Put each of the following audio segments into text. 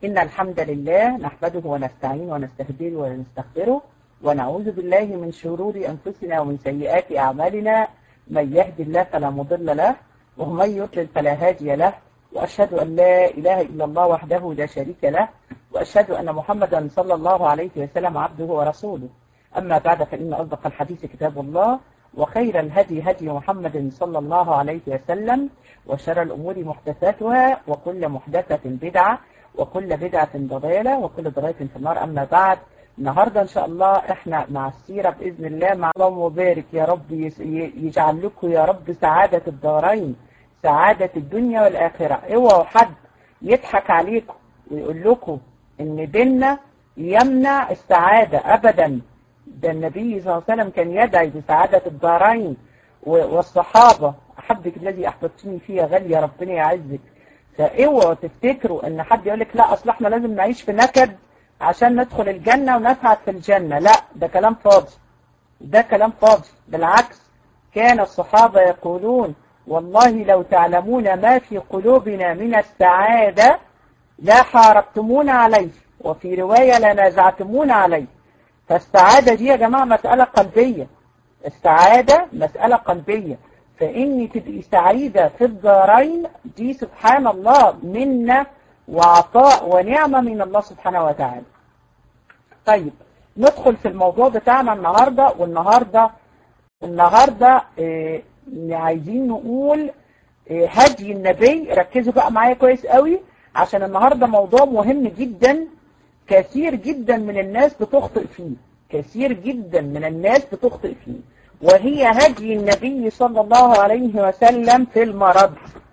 إن الحمد لله نحمده ونستعين ونستهديه ونستغفره ونعوذ بالله من شرور أنفسنا ومن سيئات أعمالنا من يهد الله فلا مضل له ومن يضلل فلا هادي له وأشهد أن لا إله إلا الله وحده لا شريك له وأشهد أن محمدا صلى الله عليه وسلم عبده ورسوله أما بعد فإن أصدق الحديث كتاب الله وخير الهدي هدي محمد صلى الله عليه وسلم وشر الأمور محدثاتها وكل محدثة بدعة وكل بدعة ضلالة وكل ضلالة في النار أما بعد النهاردة إن شاء الله إحنا مع السيرة بإذن الله مع الله مبارك يا رب يجعل لكم يا رب سعادة الدارين سعادة الدنيا والآخرة اوعوا حد يضحك عليكم ويقول لكم إن ديننا يمنع السعادة أبدا ده النبي صلى الله عليه وسلم كان يدعي بسعادة الدارين والصحابة أحبك الذي أحببتني فيها غالية ربنا يعزك فاوعوا تفتكروا ان حد يقول لك لا اصل احنا لازم نعيش في نكد عشان ندخل الجنة ونسعد في الجنة لا ده كلام فاضي ده كلام فاضي بالعكس كان الصحابة يقولون والله لو تعلمون ما في قلوبنا من السعادة لا حاربتمونا عليه وفي رواية لنازعتمونا عليه فالسعادة دي يا جماعة مسألة قلبية السعادة مسألة قلبية فإني تبقي سعيدة في الدارين دي سبحان الله منا وعطاء ونعمة من الله سبحانه وتعالى طيب ندخل في الموضوع بتاعنا النهاردة والنهاردة النهاردة اه عايزين نقول اه هدي النبي ركزوا بقى معايا كويس قوي عشان النهاردة موضوع مهم جدا كثير جدا من الناس بتخطئ فيه كثير جدا من الناس بتخطئ فيه وهي هدي النبي صلى الله عليه وسلم في المرض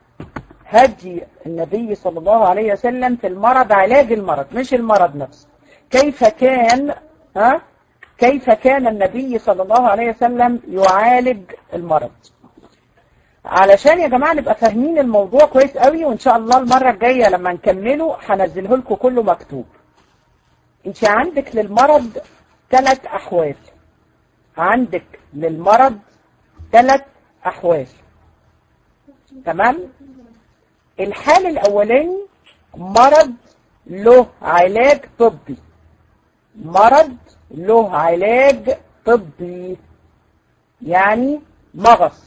هدي النبي صلى الله عليه وسلم في المرض علاج المرض مش المرض نفسه كيف كان ها كيف كان النبي صلى الله عليه وسلم يعالج المرض علشان يا جماعة نبقى فاهمين الموضوع كويس قوي وان شاء الله المرة الجاية لما نكمله هنزله لكم كله مكتوب انت عندك للمرض ثلاث احوال عندك للمرض ثلاث أحوال تمام الحال الأولاني مرض له علاج طبي مرض له علاج طبي يعني مغص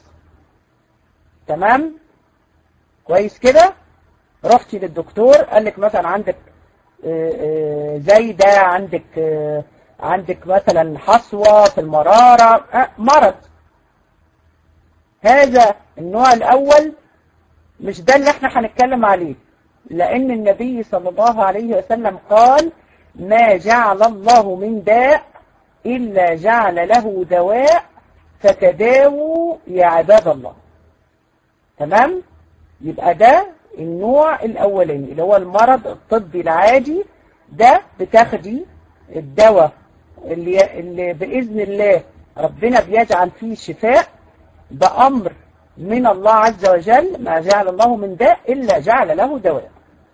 تمام كويس كده رحتي للدكتور قال لك مثلا عندك زي ده عندك عندك مثلا حصوة في المرارة أه مرض هذا النوع الأول مش ده اللي احنا هنتكلم عليه لأن النبي صلى الله عليه وسلم قال ما جعل الله من داء إلا جعل له دواء فتداووا يا عباد الله تمام يبقى ده النوع الأولاني اللي هو المرض الطبي العادي ده بتاخدي الدواء اللي, اللي بإذن الله ربنا بيجعل فيه شفاء بأمر من الله عز وجل ما جعل الله من داء إلا جعل له دواء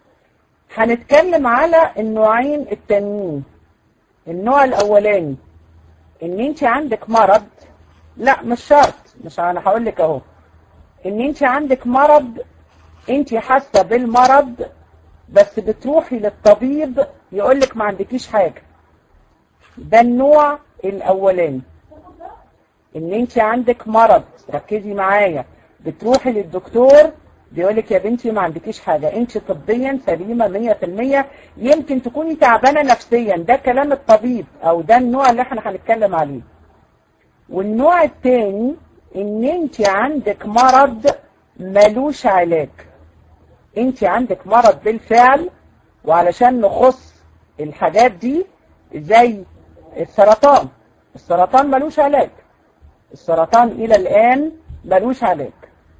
هنتكلم على النوعين التانيين النوع الأولاني إن أنت عندك مرض لا مش شرط مش أنا هقول لك أهو إن أنت عندك مرض أنت حاسة بالمرض بس بتروحي للطبيب يقول لك ما عندكيش حاجة ده النوع الاولاني ان انت عندك مرض ركزي معايا بتروحي للدكتور بيقولك يا بنتي ما عندكيش حاجة انت طبيا سليمة مية في المية يمكن تكوني تعبانة نفسيا ده كلام الطبيب او ده النوع اللي احنا هنتكلم عليه والنوع التاني ان انت عندك مرض ملوش علاج انت عندك مرض بالفعل وعلشان نخص الحاجات دي زي السرطان السرطان ملوش علاج السرطان إلى الآن ملوش علاج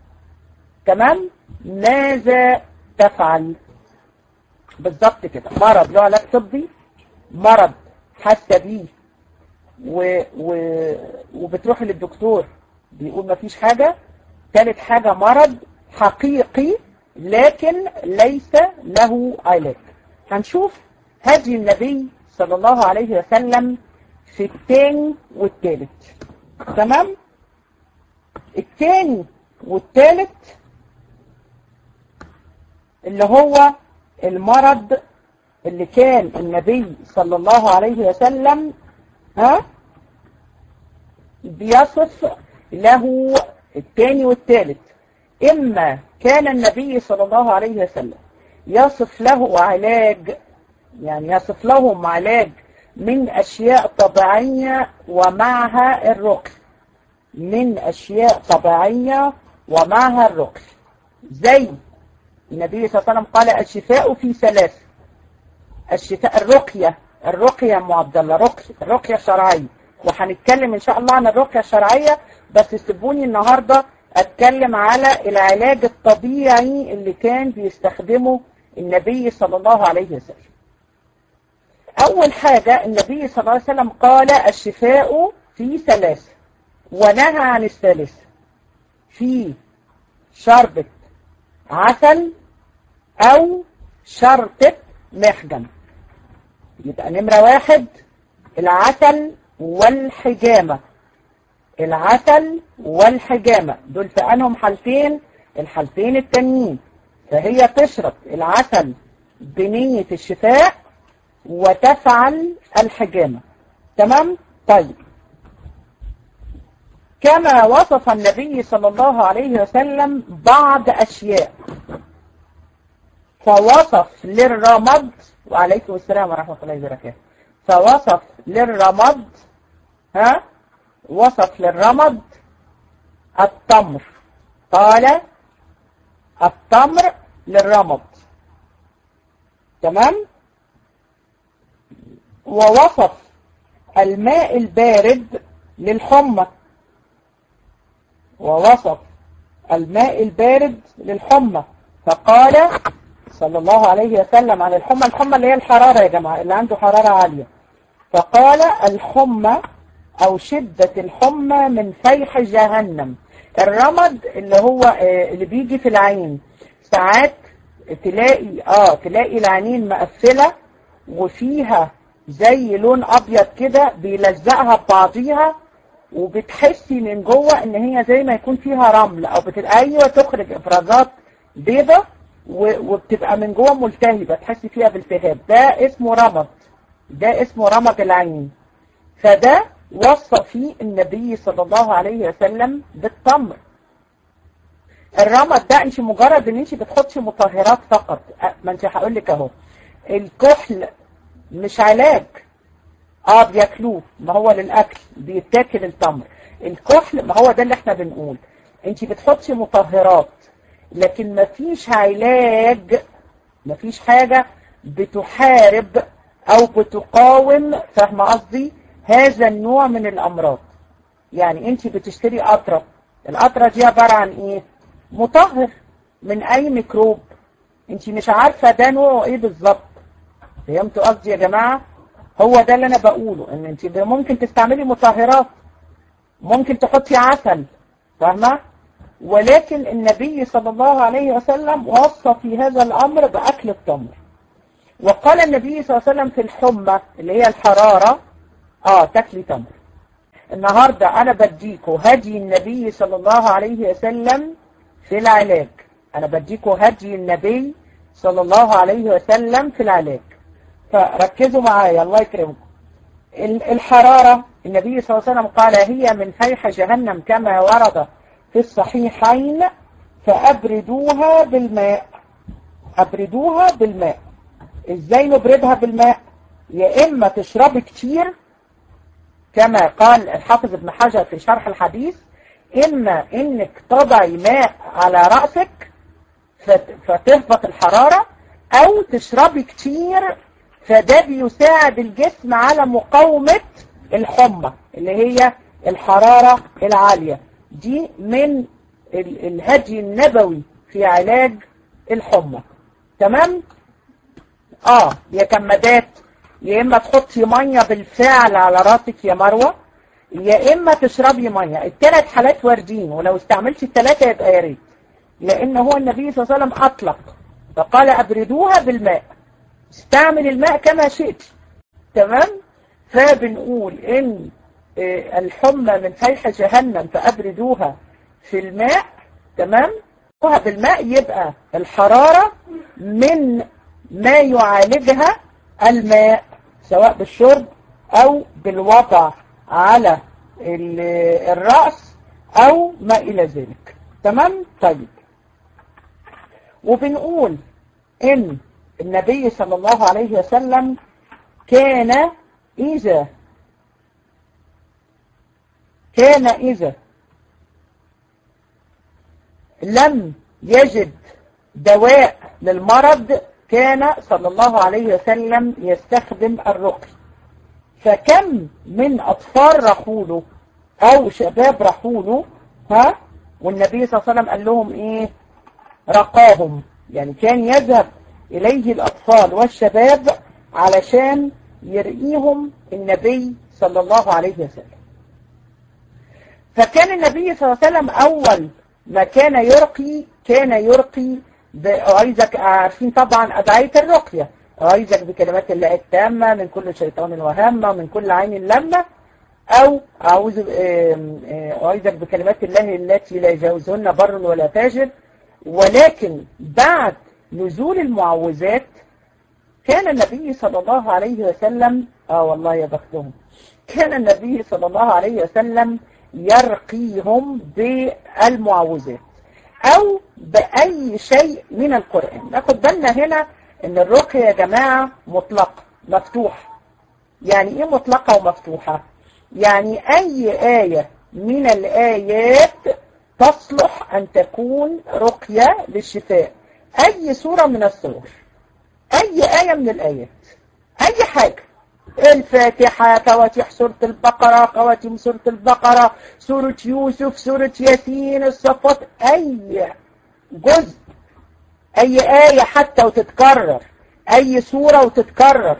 تمام ماذا تفعل بالضبط كده مرض له علاج طبي مرض حاسه بيه و... و... وبتروح للدكتور بيقول مفيش حاجة ثالث حاجة مرض حقيقي لكن ليس له علاج هنشوف هدي النبي صلى الله عليه وسلم في الثاني والثالث تمام الثاني والثالث اللي هو المرض اللي كان النبي صلى الله عليه وسلم ها بيصف له الثاني والثالث إما كان النبي صلى الله عليه وسلم يصف له علاج يعني يصف لهم علاج من أشياء طبيعية ومعها الرقي من أشياء طبيعية ومعها الرقي زي النبي صلى الله عليه وسلم قال الشفاء في ثلاث الشفاء الرقية الرقية يا عبد الله رقية الرقية الشرعية وهنتكلم ان شاء الله عن الرقية الشرعية بس سيبوني النهاردة اتكلم على العلاج الطبيعي اللي كان بيستخدمه النبي صلى الله عليه وسلم اول حاجة النبي صلى الله عليه وسلم قال الشفاء في ثلاث ونهى عن الثالث في شربة عسل او شرطة محجم يبقى نمرة واحد العسل والحجامة العسل والحجامة دول في أنهم حالتين الحالتين التانيين فهي تشرب العسل بنية الشفاء وتفعل الحجامة تمام؟ طيب كما وصف النبي صلى الله عليه وسلم بعض أشياء فوصف للرمد وعليكم السلام ورحمة الله وبركاته فوصف للرمد ها وصف للرمد التمر قال التمر للرمد تمام ووصف الماء البارد للحمى ووصف الماء البارد للحمى فقال صلى الله عليه وسلم عن الحمى الحمى اللي هي الحرارة يا جماعة اللي عنده حرارة عالية فقال الحمى أو شدة الحمى من فيح جهنم الرمد اللي هو اللي بيجي في العين ساعات تلاقي اه تلاقي العينين مقفلة وفيها زي لون ابيض كده بيلزقها ببعضيها وبتحسي من جوه ان هي زي ما يكون فيها رمل او بتبقى ايوه تخرج افرازات بيضة وبتبقى من جوه ملتهبة تحسي فيها بالتهاب ده اسمه رمد ده اسمه رمد العين فده وصى فيه النبي صلى الله عليه وسلم بالتمر الرمد ده انت مجرد ان انت بتحطي مطهرات فقط ما انت هقول لك اهو الكحل مش علاج اه بياكلوه ما هو للاكل بيتاكل التمر الكحل ما هو ده اللي احنا بنقول انت بتحطي مطهرات لكن ما فيش علاج ما فيش حاجة بتحارب او بتقاوم فاهم قصدي هذا النوع من الامراض يعني انت بتشتري قطرة القطرة دي عبارة عن ايه مطهر من اي ميكروب انت مش عارفة ده نوعه ايه بالظبط فهمتوا قصدي يا جماعة هو ده اللي انا بقوله ان انت ممكن تستعملي مطهرات ممكن تحطي عسل فاهمة ولكن النبي صلى الله عليه وسلم وصى في هذا الامر باكل التمر وقال النبي صلى الله عليه وسلم في الحمى اللي هي الحرارة اه تاكلي تمر النهاردة انا بديكوا هدي النبي صلى الله عليه وسلم في العلاج انا بديكوا هدي النبي صلى الله عليه وسلم في العلاج فركزوا معايا الله يكرمكم الحرارة النبي صلى الله عليه وسلم قال هي من فيح جهنم كما ورد في الصحيحين فأبردوها بالماء أبردوها بالماء ازاي نبردها بالماء يا إما تشربي كتير كما قال الحافظ ابن حجر في شرح الحديث إما إنك تضعي ماء على رأسك فتهبط الحرارة أو تشربي كتير فده بيساعد الجسم على مقاومة الحمى اللي هي الحرارة العالية دي من الهدي النبوي في علاج الحمى تمام اه يا كمادات يا اما تحطي ميه بالفعل على راسك يا مروه يا اما تشربي ميه الثلاث حالات واردين ولو استعملتي الثلاثه يبقى يا ريت لان هو النبي صلى الله عليه وسلم اطلق فقال ابردوها بالماء استعمل الماء كما شئت تمام فبنقول ان الحمى من فيح جهنم فابردوها في الماء تمام بالماء يبقى الحرارة من ما يعالجها الماء سواء بالشرب او بالوضع على الرأس او ما الى ذلك تمام طيب وبنقول ان النبي صلى الله عليه وسلم كان اذا كان اذا لم يجد دواء للمرض كان صلى الله عليه وسلم يستخدم الرقي فكم من أطفال رحوله أو شباب رحوله ها والنبي صلى الله عليه وسلم قال لهم إيه رقاهم يعني كان يذهب إليه الأطفال والشباب علشان يرقيهم النبي صلى الله عليه وسلم فكان النبي صلى الله عليه وسلم أول ما كان يرقي كان يرقي أعيذك عارفين طبعا أدعية الرقية أعيذك بكلمات الله التامة من كل شيطان وهامة من كل عين لمة أو أعوذ أعيذك بكلمات الله التي لا يجاوزهن بر ولا فاجر ولكن بعد نزول المعوذات كان النبي صلى الله عليه وسلم آه والله يا بختهم كان النبي صلى الله عليه وسلم يرقيهم بالمعوذات أو بأي شيء من القرآن ناخد بالنا هنا ان الرقية يا جماعة مطلقة مفتوحة يعني ايه مطلقة ومفتوحة يعني اي آية من الآيات تصلح ان تكون رقية للشفاء اي سورة من السور اي آية من الآيات اي حاجة الفاتحة فواتح سورة البقرة خواتيم سورة البقرة سورة يوسف سورة ياسين الصفات أي جزء أي آية حتى وتتكرر أي سورة وتتكرر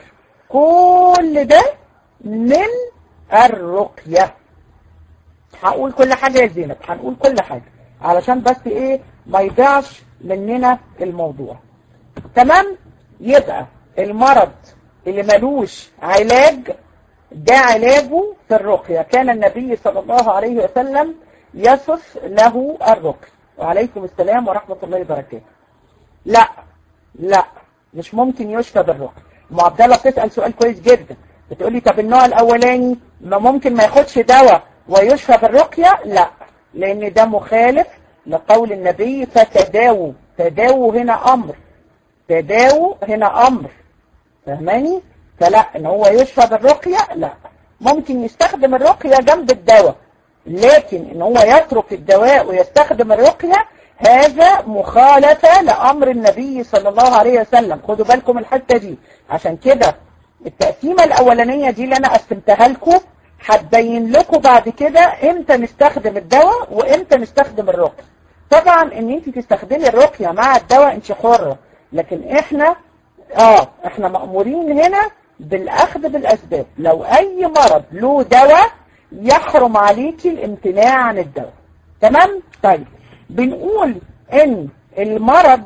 كل ده من الرقية هقول كل حاجة يا زينب هنقول كل حاجة علشان بس ايه ما يضيعش مننا الموضوع تمام يبقى المرض اللي ملوش علاج ده علاجه في الرقية كان النبي صلى الله عليه وسلم يصف له الرقية وعليكم السلام ورحمة الله وبركاته لا لا مش ممكن يشفى بالرقية ام عبد الله بتسأل سؤال كويس جدا بتقولي طب النوع الاولاني ما ممكن ما ياخدش دواء ويشفى بالرقية لا لان ده مخالف لقول النبي فتداووا تداووا هنا امر تداووا هنا امر فهماني فلا ان هو يشفى بالرقية لا ممكن يستخدم الرقية جنب الدواء لكن ان هو يترك الدواء ويستخدم الرقية هذا مخالفة لأمر النبي صلى الله عليه وسلم خدوا بالكم الحتة دي عشان كده التقسيمة الأولانية دي اللي أنا قسمتها لكم هتبين لكم بعد كده امتى نستخدم الدواء وامتى نستخدم الرقية طبعا ان انت تستخدمي الرقية مع الدواء انت حرة لكن احنا اه احنا مأمورين هنا بالاخذ بالاسباب لو اي مرض له دواء يحرم عليكي الامتناع عن الدواء تمام طيب بنقول ان المرض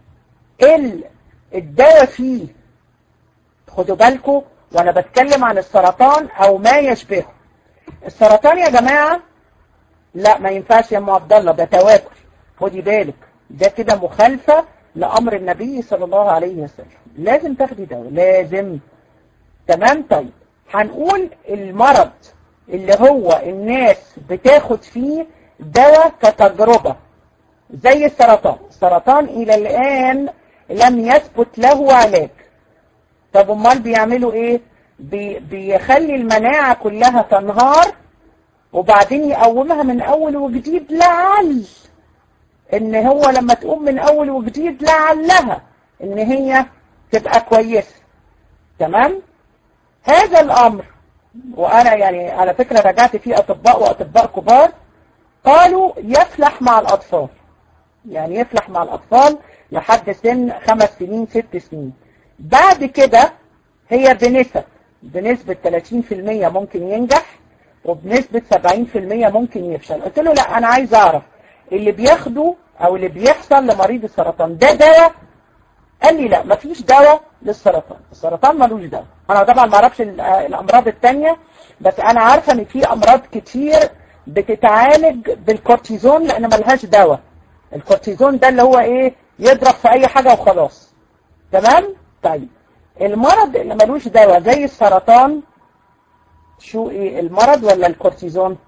الدواء فيه خدوا بالكم وانا بتكلم عن السرطان او ما يشبهه السرطان يا جماعة لا ما ينفعش يا ام عبد الله ده تواكل خدي بالك ده كده مخالفة لامر النبي صلى الله عليه وسلم لازم تاخدي دواء لازم تمام طيب هنقول المرض اللي هو الناس بتاخد فيه دواء كتجربة زي السرطان السرطان الى الان لم يثبت له علاج طب امال بيعملوا ايه بي بيخلي المناعة كلها تنهار وبعدين يقومها من اول وجديد لعل ان هو لما تقوم من اول وجديد لعلها ان هي تبقى كويسة تمام هذا الامر وانا يعني على فكرة رجعت فيه اطباء واطباء كبار قالوا يفلح مع الاطفال يعني يفلح مع الاطفال لحد سن خمس سنين ست سنين بعد كده هي بنسب بنسبة 30% ممكن ينجح وبنسبة 70% ممكن يفشل قلت له لا انا عايز اعرف اللي بياخده او اللي بيحصل لمريض السرطان ده دواء قال لي لا مفيش دواء للسرطان السرطان ملوش دواء انا طبعا ما اعرفش الامراض التانية بس انا عارفة ان في امراض كتير بتتعالج بالكورتيزون لان ملهاش دواء الكورتيزون ده اللي هو ايه يضرب في اي حاجة وخلاص تمام طيب المرض اللي ملوش دواء زي السرطان شو ايه المرض ولا الكورتيزون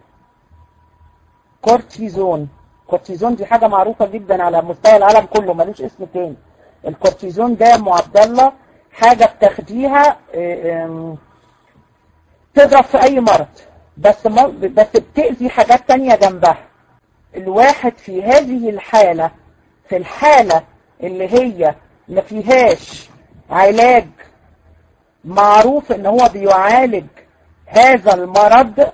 كورتيزون كورتيزون دي حاجة معروفة جدا على مستوى العالم كله ملوش اسم تاني الكورتيزون ده ام عبد الله حاجة بتاخديها اه، ام، تضرب في اي مرض بس مر- بس بتأذي حاجات تانية جنبها الواحد في هذه الحالة في الحالة اللي هي ما فيهاش علاج معروف ان هو بيعالج هذا المرض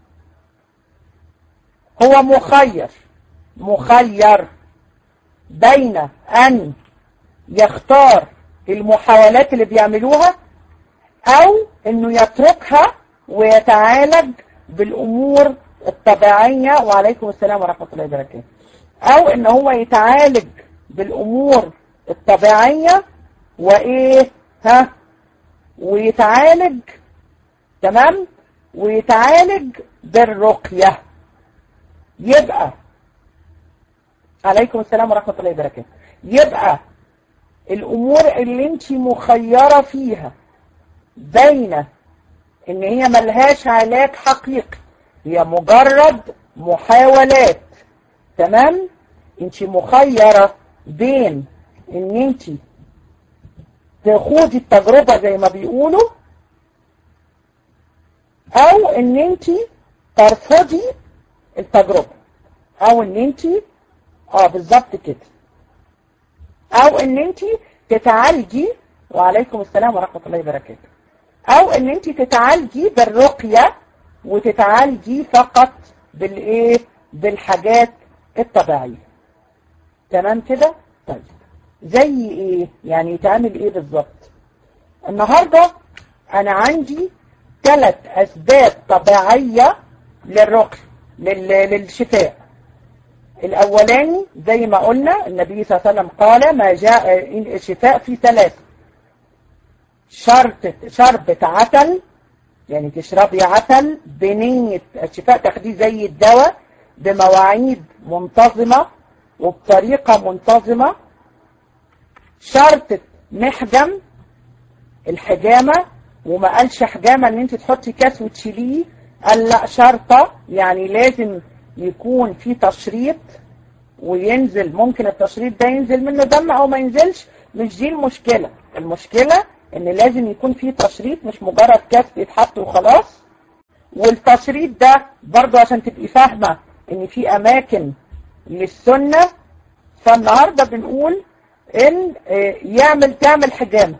هو مخير مخير بين ان يختار المحاولات اللي بيعملوها او انه يتركها ويتعالج بالامور الطبيعية وعليكم السلام ورحمة الله وبركاته او ان هو يتعالج بالامور الطبيعية وايه ها ويتعالج تمام ويتعالج بالرقية يبقى عليكم السلام ورحمة الله وبركاته يبقى الامور اللي انت مخيرة فيها بين ان هي ملهاش علاج حقيقي هي مجرد محاولات تمام انت مخيرة بين ان انت تخوضي التجربة زي ما بيقولوا او ان انت ترفضي التجربة او ان انت اه بالظبط كده او ان انت تتعالجي وعليكم السلام ورحمة الله وبركاته او ان انت تتعالجي بالرقية وتتعالجي فقط بالايه بالحاجات الطبيعية تمام كده طيب زي ايه يعني يتعمل ايه بالظبط النهاردة انا عندي ثلاث اسباب طبيعية للرقي لل... للشفاء الاولاني زي ما قلنا النبي صلى الله عليه وسلم قال ما جاء الشفاء في ثلاث شرط شربة عسل يعني تشربي عسل بنية الشفاء تاخديه زي الدواء بمواعيد منتظمة وبطريقة منتظمة شرط محجم الحجامة وما قالش حجامة ان انت تحطي كاس وتشيليه قال لا شرطة يعني لازم يكون في تشريط وينزل ممكن التشريط ده ينزل منه دم او ما ينزلش مش دي المشكلة المشكلة ان لازم يكون في تشريط مش مجرد كاس بيتحط وخلاص والتشريط ده برضه عشان تبقي فاهمة ان في اماكن للسنة فالنهاردة بنقول ان آه، يعمل تعمل حجامة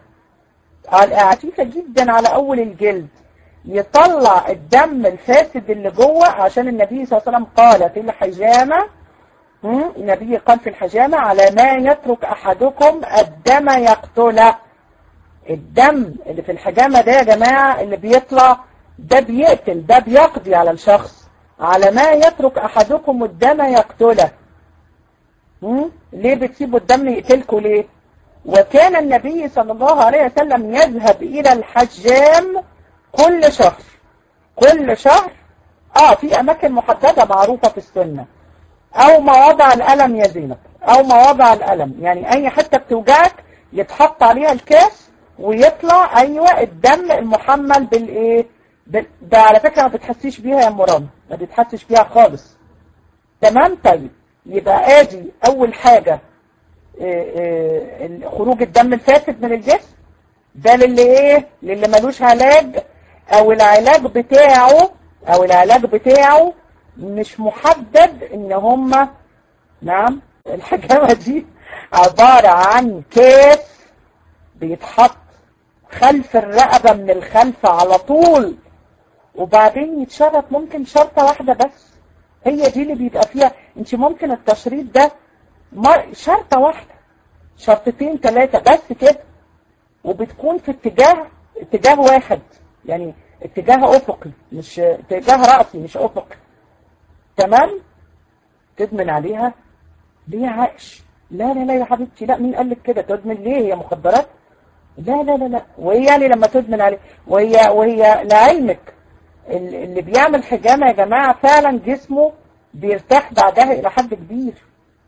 عفيفة جدا على اول الجلد يطلع الدم الفاسد اللي جوه عشان النبي صلى الله عليه وسلم قال في الحجامة مم، النبي قال في الحجامة على ما يترك احدكم الدم يقتله الدم اللي في الحجامة ده يا جماعة اللي بيطلع ده بيقتل ده بيقضي على الشخص على ما يترك أحدكم الدم يقتله مم؟ ليه بتسيبوا الدم يقتلكوا ليه وكان النبي صلى الله عليه وسلم يذهب إلى الحجام كل شهر كل شهر اه في أماكن محددة معروفة في السنة أو مواضع الألم يا زينب أو مواضع الألم يعني أي حتة بتوجعك يتحط عليها الكاس ويطلع أيوة الدم المحمل بالإيه بال... ده على فكرة ما بتحسيش بيها يا مرام ما بتحسش بيها خالص تمام طيب يبقى ادي اول حاجة إيه إيه خروج الدم الفاسد من الجسم ده للي ايه للي ملوش علاج او العلاج بتاعه او العلاج بتاعه مش محدد ان هما نعم الحجامة دي عبارة عن كاس بيتحط خلف الرقبة من الخلف على طول وبعدين يتشرط ممكن شرطة واحدة بس هي دي اللي بيبقى فيها انت ممكن التشريط ده شرطة واحدة شرطتين ثلاثة بس كده وبتكون في اتجاه اتجاه واحد يعني اتجاه افقي مش اتجاه رأسي مش افقي تمام تدمن عليها ليه عائش لا لا لا يا حبيبتي لا مين قال لك كده تدمن ليه هي مخدرات لا لا لا لا وهي يعني لما تدمن عليه وهي وهي لعلمك اللي بيعمل حجامة يا جماعة فعلا جسمه بيرتاح بعدها إلى حد كبير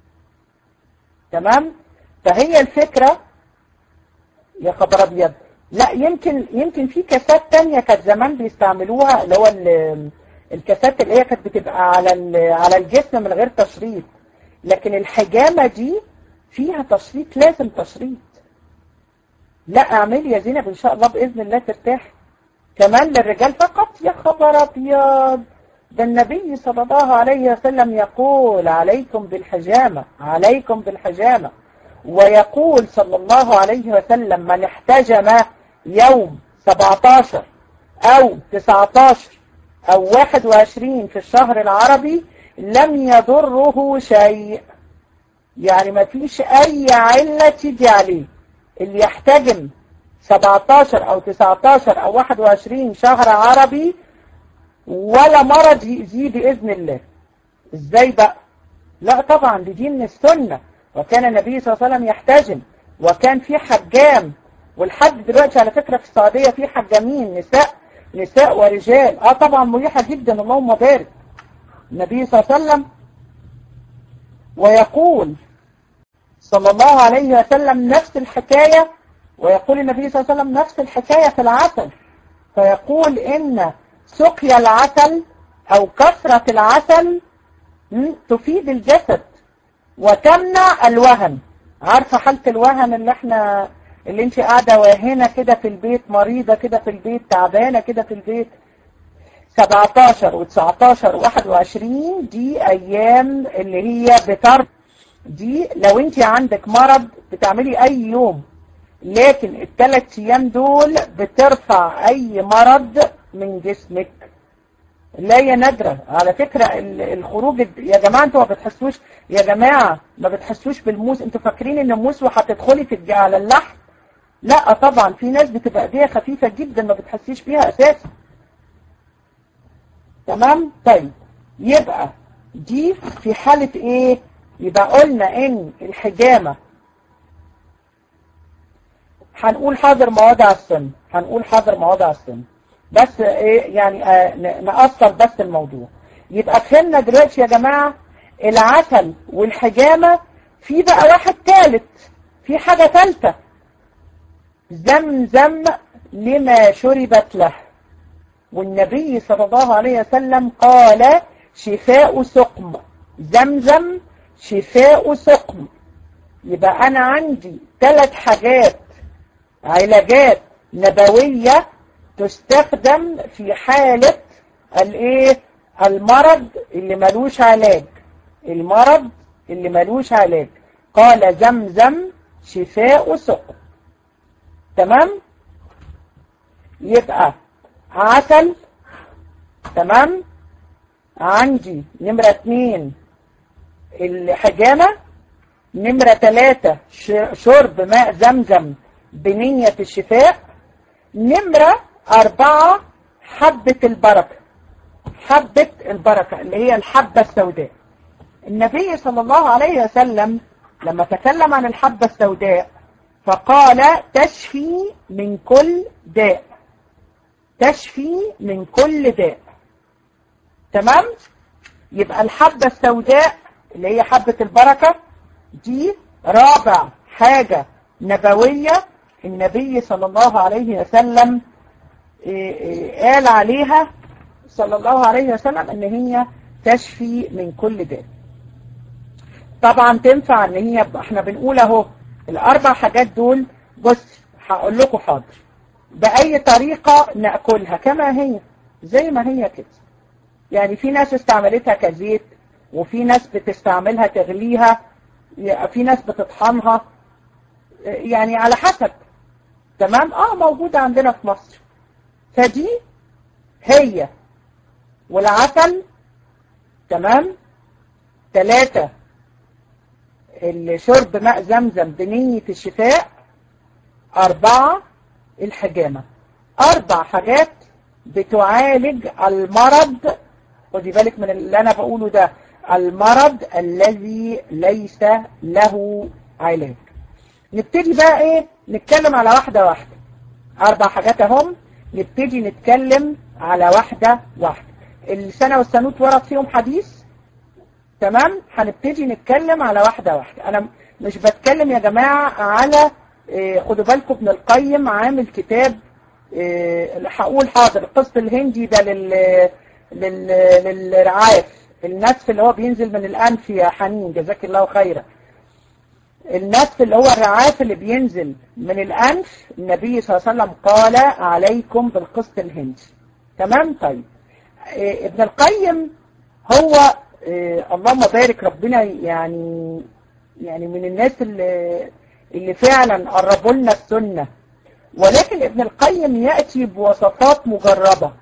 تمام فهي الفكرة يا خبر أبيض لا يمكن يمكن في كاسات تانية كانت زمان بيستعملوها اللي هو ال- الكاسات اللي هي كانت بتبقى على ال- على الجسم من غير تشريط لكن الحجامة دي فيها تشريط لازم تشريط لا اعملي يا زينب ان شاء الله باذن الله ترتاح كمان للرجال فقط يا خبر ابيض ده النبي صلى الله عليه وسلم يقول عليكم بالحجامة عليكم بالحجامة ويقول صلى الله عليه وسلم من احتجم يوم 17 أو 19 أو 21 في الشهر العربي لم يضره شيء يعني ما فيش أي علة تيجي عليه اللي يحتجم 17 أو 19 أو 21 شهر عربي ولا مرض يأذيه بإذن الله إزاي بقى لا طبعا دي دي من السنة وكان النبي صلى الله عليه وسلم يحتجم وكان في حجام ولحد دلوقتي على فكرة في السعودية في حجامين نساء نساء ورجال اه طبعا مريحة جدا اللهم بارك النبي صلى الله عليه وسلم ويقول صلى الله عليه وسلم نفس الحكاية ويقول النبي صلى الله عليه وسلم نفس الحكاية في العسل فيقول إن سقيا العسل أو كثرة العسل م، تفيد الجسد وتمنع الوهن عارفة حالة الوهن اللي احنا اللي انت قاعدة واهنة كده في البيت مريضة كده في البيت تعبانة كده في البيت 17 و19 و21 دي ايام اللي هي بتر دي لو انت عندك مرض بتعملي اي يوم لكن الثلاث ايام دول بترفع اي مرض من جسمك لا هي نادرة على فكرة ال- الخروج الد- يا جماعة انتوا ما بتحسوش يا جماعة ما بتحسوش بالموس انتوا فاكرين ان الموس وهتدخلي في الج- على اللحم لا طبعا في ناس بتبقى ايديها خفيفة جدا ما بتحسيش بيها اساسا تمام طيب يبقى دي في حالة ايه يبقى قلنا ان الحجامة هنقول حاضر مواضع السن هنقول حاضر مواضع السن بس ايه يعني آه ن- نقصر بس الموضوع يبقى فهمنا دلوقتي يا جماعة العسل والحجامة في بقى واحد ثالث في حاجة ثالثة زمزم لما شربت له والنبي صلى الله عليه وسلم قال شفاء سقم زمزم شفاء سقم يبقى أنا عندي ثلاث حاجات علاجات نبوية تستخدم في حالة الايه المرض اللي ملوش علاج المرض اللي ملوش علاج قال زمزم شفاء سقم تمام يبقى عسل تمام عندي نمرة اتنين الحجامة نمرة تلاتة ش- شرب ماء زمزم بنية الشفاء نمرة أربعة حبة البركة حبة البركة اللي هي الحبة السوداء النبي صلى الله عليه وسلم لما تكلم عن الحبة السوداء فقال تشفي من كل داء تشفي من كل داء تمام يبقى الحبة السوداء اللي هي حبة البركة دي رابع حاجة نبوية النبي صلى الله عليه وسلم إيه إيه قال عليها صلى الله عليه وسلم ان هي تشفي من كل داء طبعا تنفع ان هي احنا بنقول اهو الاربع حاجات دول بص هقول لكم حاضر بأي طريقة نأكلها كما هي زي ما هي كده يعني في ناس استعملتها كزيت وفي ناس بتستعملها تغليها في ناس بتطحنها يعني على حسب تمام اه موجودة عندنا في مصر فدي هي والعسل تمام ثلاثة الشرب ماء زمزم بنية الشفاء أربعة الحجامة أربع حاجات بتعالج المرض خدي بالك من اللي أنا بقوله ده المرض الذي ليس له علاج نبتدي بقى ايه نتكلم على واحدة واحدة أربع حاجات اهم نبتدي نتكلم على واحدة واحدة السنة والسنوت ورد فيهم حديث تمام هنبتدي نتكلم على واحدة واحدة أنا مش بتكلم يا جماعة على آه، خدوا بالكم ابن القيم عامل كتاب آه، هقول حاضر القسط الهندي ده لل لل للرعاف النتف اللي هو بينزل من الانف يا حنين جزاك الله خيرا النتف اللي هو الرعاف اللي بينزل من الانف النبي صلى الله عليه وسلم قال عليكم بالقسط الهندي تمام طيب آه، ابن القيم هو آه، اللهم بارك ربنا يعني يعني من الناس اللي اللي فعلا قربوا لنا السنة ولكن ابن القيم يأتي بوصفات مجربة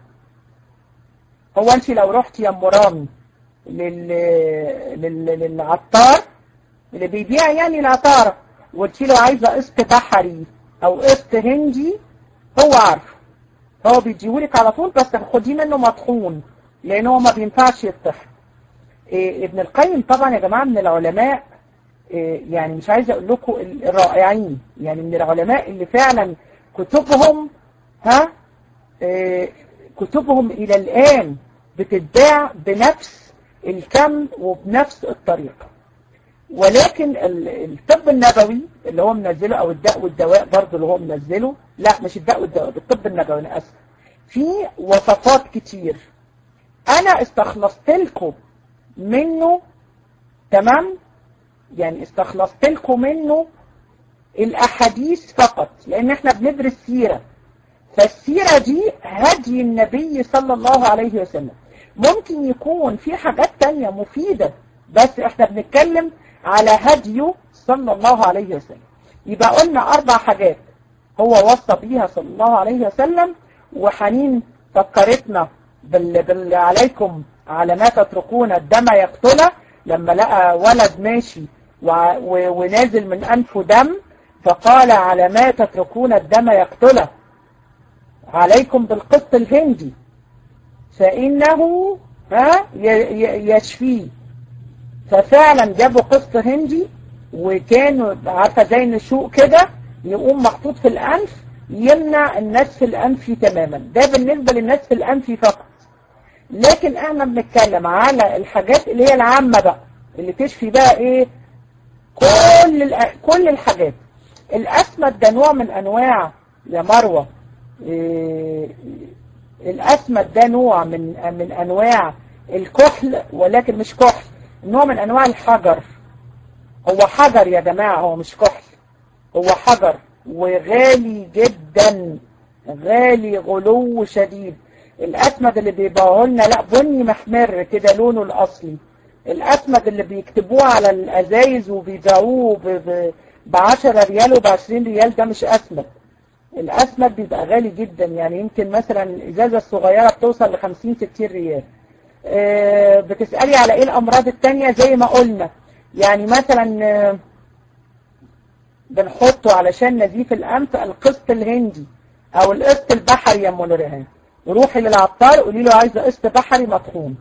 هو انت لو رحت يا ام رامي لل... لل... للعطار اللي بيبيع يعني العطارة وقلت له عايزة قسط بحري او قسط هندي هو عارفه هو بيديهولك على طول بس خديه منه مطحون لان هو ما بينفعش يطحن إيه ابن القيم طبعا يا جماعة من العلماء إيه يعني مش عايز اقول لكم الرائعين يعني من العلماء اللي فعلا كتبهم ها إيه كتبهم الى الان بتتباع بنفس الكم وبنفس الطريقة ولكن ال- الطب النبوي اللي هو منزله او الداء والدواء برضه اللي هو منزله لا مش الداء والدواء بالطب النبوي انا اسف في وصفات كتير انا استخلصت لكم منه تمام يعني استخلصت لكم منه الاحاديث فقط لان احنا بندرس سيرة فالسيرة دي هدي النبي صلى الله عليه وسلم ممكن يكون في حاجات تانية مفيدة بس احنا بنتكلم على هديه صلى الله عليه وسلم يبقى قلنا اربع حاجات هو وصى بيها صلى الله عليه وسلم وحنين فكرتنا بال... بال... عليكم على ما تتركون الدم يقتله لما لقى ولد ماشي و... و... ونازل من أنفه دم فقال على ما تتركون الدم يقتله عليكم بالقسط الهندي فإنه ها ي... ي... يشفيه ففعلا جابوا قسط هندي وكانوا عارفة زي النشوء كده يقوم محطوط في الأنف يمنع النتف الأنفي تماما ده بالنسبة للنتف الأنفي فقط لكن احنا بنتكلم على الحاجات اللي هي العامة بقى اللي تشفي بقى ايه كل الأ... كل الحاجات الأسمد ده نوع من أنواع يا مروة إيه الأسمد ده نوع من من أنواع الكحل ولكن مش كحل نوع من أنواع الحجر هو حجر يا جماعة هو مش كحل هو حجر وغالي جدا غالي غلو شديد الأسمد اللي بيبيعوه لنا لا بني محمر كده لونه الأصلي الأسمد اللي بيكتبوه على الأزايز وبيبيعوه ب 10 ريال وب 20 ريال ده مش أسمد الأسمد بيبقى غالي جدا يعني يمكن مثلا الإزازة الصغيرة بتوصل ل 50 60 ريال أه بتسألي على إيه الأمراض التانية زي ما قلنا يعني مثلا أه بنحطه علشان نزيف الأنف القسط الهندي أو القسط البحري يا أم نورهان روحي للعطار قولي له عايزه قسط بحري مطحون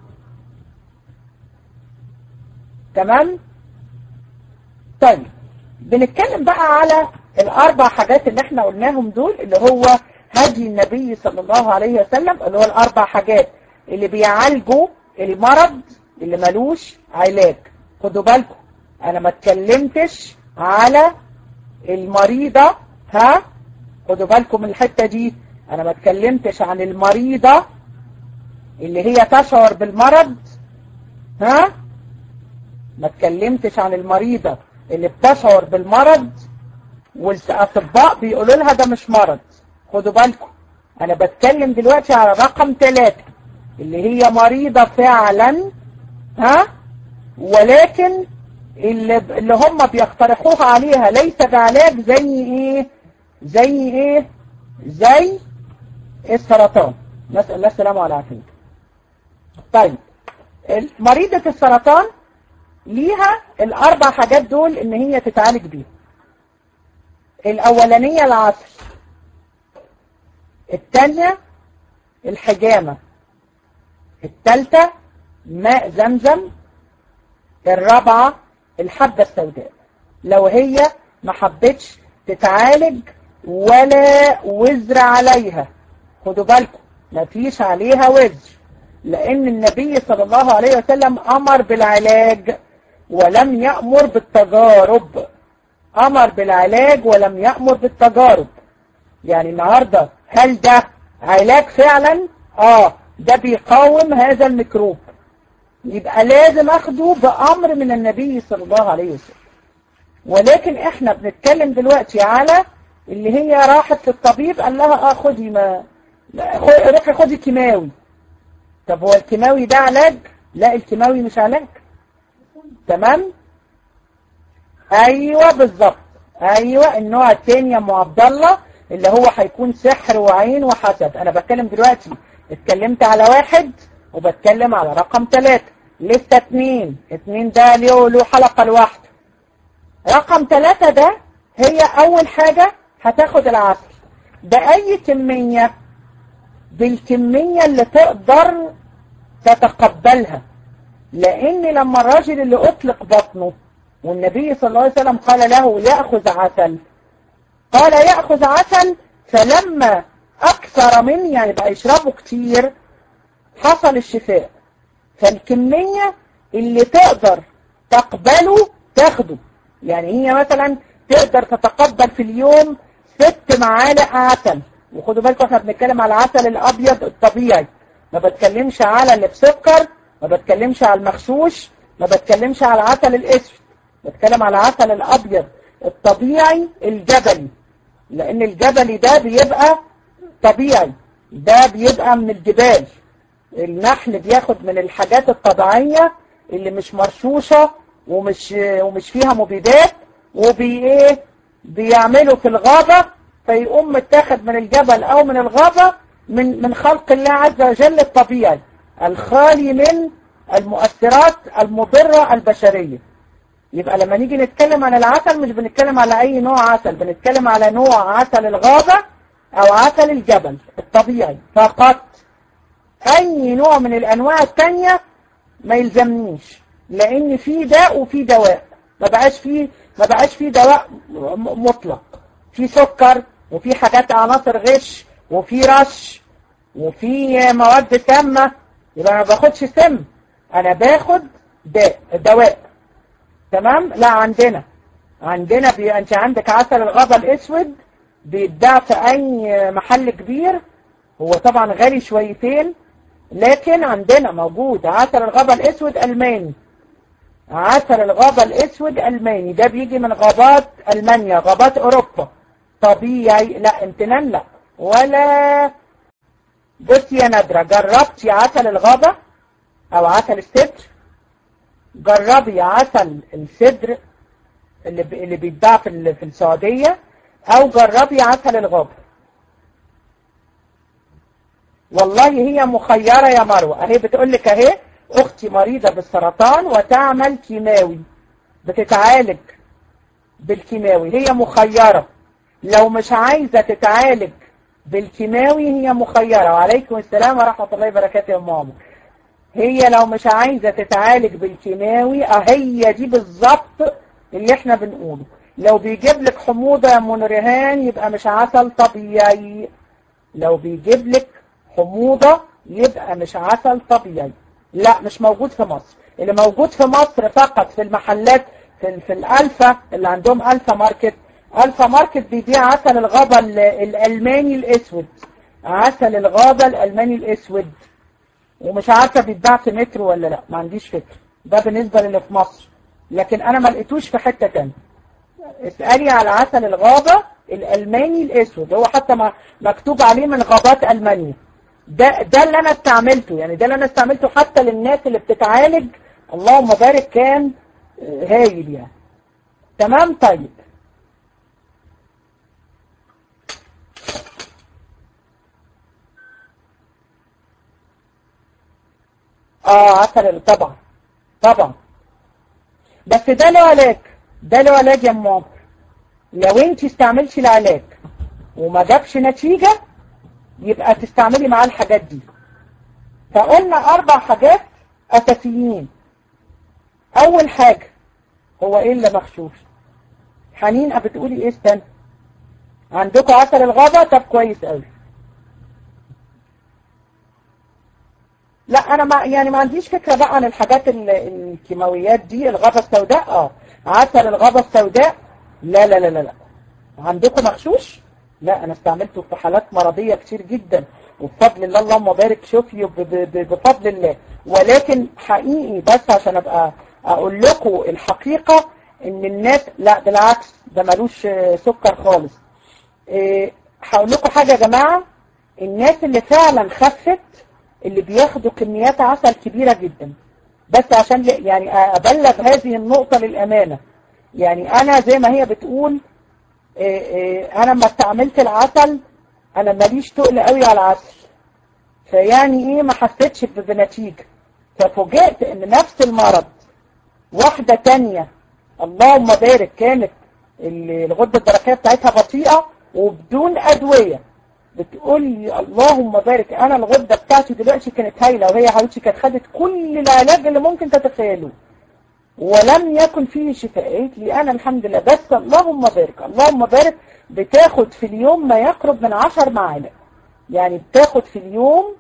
تمام طيب بنتكلم بقى على الاربع حاجات اللي احنا قلناهم دول اللي هو هدي النبي صلى الله عليه وسلم اللي هو الاربع حاجات اللي بيعالجوا المرض اللي ملوش علاج خدوا بالكم انا ما اتكلمتش على المريضة ها خدوا بالكم من الحتة دي انا ما اتكلمتش عن المريضة اللي هي تشعر بالمرض ها ما اتكلمتش عن المريضة اللي بتشعر بالمرض والاطباء بيقولوا لها ده مش مرض خدوا بالكم انا بتكلم دلوقتي على رقم ثلاثة اللي هي مريضة فعلا ها ولكن اللي, اللي هم بيقترحوها عليها ليس بعلاج زي ايه زي ايه زي السرطان نسأل الله السلامة والعافية طيب مريضة السرطان ليها الأربع حاجات دول إن هي تتعالج بيهم الأولانية العسل الثانية الحجامة الثالثة ماء زمزم الرابعة الحبة السوداء لو هي ما حبتش تتعالج ولا وزر عليها خدوا بالكم مفيش عليها وزر لأن النبي صلى الله عليه وسلم أمر بالعلاج ولم يأمر بالتجارب امر بالعلاج ولم يأمر بالتجارب يعني النهاردة هل ده علاج فعلا اه ده بيقاوم هذا الميكروب يبقى لازم اخده بامر من النبي صلى الله عليه وسلم ولكن احنا بنتكلم دلوقتي على اللي هي راحت للطبيب قال لها اه خدي ما روحي خدي كيماوي طب هو الكيماوي ده علاج لا الكيماوي مش علاج تمام ايوه بالظبط ايوه النوع الثاني يا ام عبد الله اللي هو هيكون سحر وعين وحسد انا بتكلم دلوقتي اتكلمت على واحد وبتكلم على رقم ثلاثة لسه اتنين اتنين ده له له حلقة لوحده رقم ثلاثة ده هي اول حاجة هتاخد العسل بأي كمية بالكمية اللي تقدر تتقبلها لان لما الراجل اللي اطلق بطنه والنبي صلى الله عليه وسلم قال له يأخذ عسل قال يأخذ عسل فلما أكثر من يعني بقى يشربه كتير حصل الشفاء فالكمية اللي تقدر تقبله تاخده يعني هي مثلا تقدر تتقبل في اليوم ست معالق عسل وخدوا بالكم احنا بنتكلم على العسل الأبيض الطبيعي ما بتكلمش على اللي بسكر ما بتكلمش على المغشوش ما بتكلمش على العسل الاسود بتكلم على العسل الابيض الطبيعي الجبلي لان الجبلي ده بيبقى طبيعي ده بيبقى من الجبال النحل بياخد من الحاجات الطبيعية اللي مش مرشوشة ومش ومش فيها مبيدات وبي ايه بيعملوا في الغابة فيقوم متاخد من الجبل او من الغابة من من خلق الله عز وجل الطبيعي الخالي من المؤثرات المضرة البشرية يبقى لما نيجي نتكلم عن العسل مش بنتكلم على اي نوع عسل بنتكلم على نوع عسل الغابة او عسل الجبل الطبيعي فقط اي نوع من الانواع التانية ما يلزمنيش لان في داء وفي دواء ما بقاش فيه ما بقاش فيه دواء مطلق في سكر وفي حاجات عناصر غش وفي رش وفي مواد سامة يبقى ما باخدش سم انا باخد داء دواء تمام لا عندنا عندنا بي... انت عندك عسل الغابة الاسود بيتباع في اي محل كبير هو طبعا غالي شويتين لكن عندنا موجود عسل الغابة الاسود الماني عسل الغابة الاسود الماني ده بيجي من غابات المانيا غابات اوروبا طبيعي لا امتنان لا ولا بصي يا نادرة جربتي عسل الغابة او عسل السدر جربي عسل السدر اللي ب... اللي بيتباع في ال... في السعودية او جربي عسل الغابة والله هي مخيرة يا مروة اهي بتقول لك اهي اختي مريضة بالسرطان وتعمل كيماوي بتتعالج بالكيماوي هي مخيرة لو مش عايزة تتعالج بالكيماوي هي مخيرة وعليكم السلام ورحمة الله وبركاته يا ماما هي لو مش عايزة تتعالج بالكيماوي هي دي بالظبط اللي احنا بنقوله لو بيجيب لك حموضة يا منرهان يبقى مش عسل طبيعي لو بيجيب لك حموضة يبقى مش عسل طبيعي لا مش موجود في مصر اللي موجود في مصر فقط في المحلات في, في الألفا اللي عندهم ألفا ماركت ألفا ماركت بيبيع عسل الغابة الألماني الأسود عسل الغابة الألماني الأسود ومش عارفة بيتباع في مترو ولا لا ما عنديش فكرة ده بالنسبة للي في مصر لكن أنا ما لقيتوش في حتة تانية اسألي على عسل الغابة الألماني الأسود هو حتى ما مكتوب عليه من غابات ألمانيا ده ده اللي أنا استعملته يعني ده اللي أنا استعملته حتى للناس اللي بتتعالج اللهم بارك كان هايل يعني تمام طيب اه عسل طبعا طبعا بس ده له علاج ده له علاج يا ماما لو انت استعملتي العلاج وما جابش نتيجة يبقى تستعملي معاه الحاجات دي فقلنا اربع حاجات اساسيين اول حاجة هو ايه اللي مخشوش حنين بتقولي ايه استنى عندكم عسل الغابة طب كويس قوي لا انا ما يعني ما عنديش فكرة بقى عن الحاجات الكيماويات دي الغابة السوداء اه عسل الغابة السوداء لا لا لا لا لا عندكم مغشوش لا انا استعملته في حالات مرضية كتير جدا وبفضل الله اللهم بارك شوفي ب- ب- ب- بفضل الله ولكن حقيقي بس عشان ابقى اقول لكم الحقيقة ان الناس لا بالعكس ده ملوش آه، سكر خالص إيه، هقول لكم حاجة يا جماعة الناس اللي فعلا خفت اللي بياخدوا كميات عسل كبيرة جدا بس عشان ل- يعني ابلغ هذه النقطة للامانة يعني انا زي ما هي بتقول إيه إيه انا لما استعملت العسل انا ماليش تقل قوي على العسل فيعني ايه ما حسيتش ب- بنتيجة ففوجئت ان نفس المرض واحدة تانية اللهم بارك كانت ال- الغدة الدرقية بتاعتها بطيئة وبدون أدوية بتقول لي اللهم بارك أنا الغدة بتاعتي دلوقتي كانت هايلة وهي حبيبتي كانت خدت كل العلاج اللي ممكن تتخيله ولم يكن فيه شفاء قالت لي أنا الحمد لله بس اللهم بارك اللهم بارك بتاخد في اليوم ما يقرب من عشر معالق يعني بتاخد في اليوم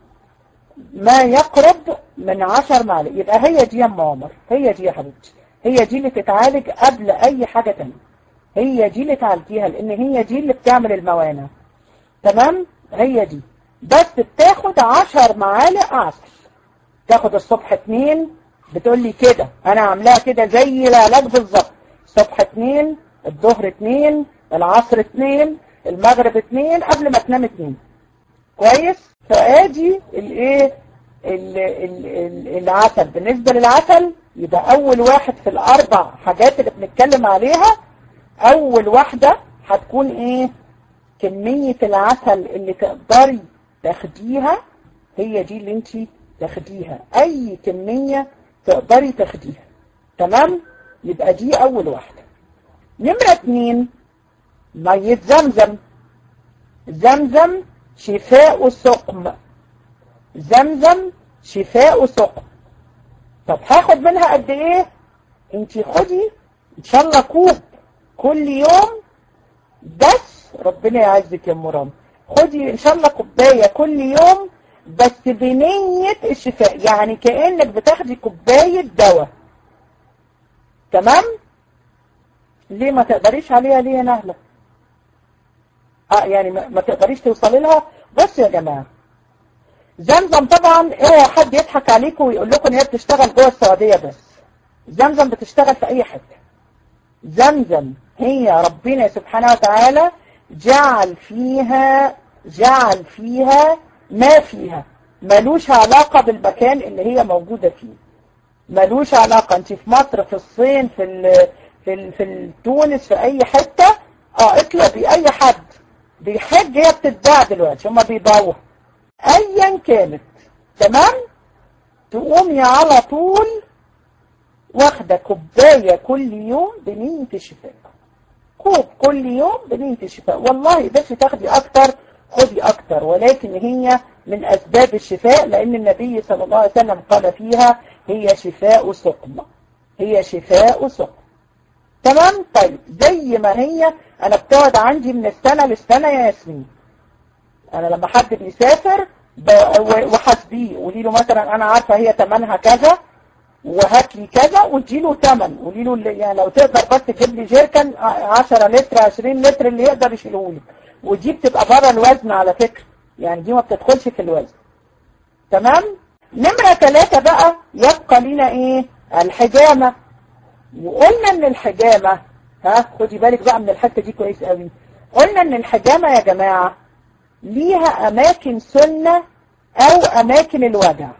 ما يقرب من عشر معالق يبقى هي دي يا ام عمر هي دي يا حبيبتي هي دي اللي تتعالج قبل اي حاجة تانية هي دي اللي تعالجيها لان هي دي اللي بتعمل الموانع تمام هي دي بس بتاخد عشر معالق عسل تاخد الصبح اتنين بتقول لي كده انا عاملاها كده زي العلاج بالظبط الصبح اتنين الظهر اتنين العصر اتنين المغرب اتنين قبل ما تنام اتنين كويس فادي الايه ال- ال- ال- العسل بالنسبة للعسل يبقى اول واحد في الاربع حاجات اللي بنتكلم عليها اول واحدة هتكون ايه كمية العسل اللي تقدري تاخديها هي دي اللي انت تاخديها اي كمية تقدري تاخديها تمام يبقى دي اول واحدة نمرة اتنين مية زمزم زمزم شفاء سقم زمزم شفاء سقم طب هاخد منها قد ايه انت خدي ان شاء الله كوب كل يوم بس ربنا يعزك يا مرام خدي ان شاء الله كوبايه كل يوم بس بنية الشفاء يعني كأنك بتاخدي كوباية دواء تمام ليه ما تقدريش عليها ليه يا نهلة اه يعني ما ما تقدريش توصلي لها بص يا جماعة زمزم طبعا اوعى حد يضحك عليكم ويقول لكم ان هي بتشتغل جوه السعودية بس زمزم بتشتغل في اي حتة زمزم هي ربنا سبحانه وتعالى جعل فيها جعل فيها ما فيها ملوش علاقة بالمكان اللي هي موجودة فيه ملوش علاقة انت في مصر في الصين في ال في ال في تونس في اي حتة اه اطلبي اي حد بيحج هي بتتباع دلوقتي هما بيبيعوها ايا كانت تمام تقومي على طول واخدة كوباية كل يوم بنية الشفاء كوب كل يوم بنية الشفاء والله بس تاخدي اكتر خدي اكتر ولكن هي من اسباب الشفاء لان النبي صلى الله عليه وسلم قال فيها هي شفاء سقم هي شفاء سقم تمام طيب زي ما هي انا بتقعد عندي من السنة للسنة يا ياسمين انا لما حد بيسافر ب- و- وحاسبيه قولي له مثلا انا عارفة هي تمنها كذا وهات لي كذا وادي له ثمن قولي له اللي- يعني لو تقدر بس تجيب لي جيركن 10 لتر 20 لتر اللي يقدر يشيله لي ودي بتبقى بره الوزن على فكرة يعني دي ما بتدخلش في الوزن تمام نمرة ثلاثة بقى يبقى لنا ايه الحجامة وقلنا ان الحجامة ها خدي بالك بقى من الحتة دي كويس قوي قلنا ان الحجامة يا جماعة ليها اماكن سنة او اماكن الوجع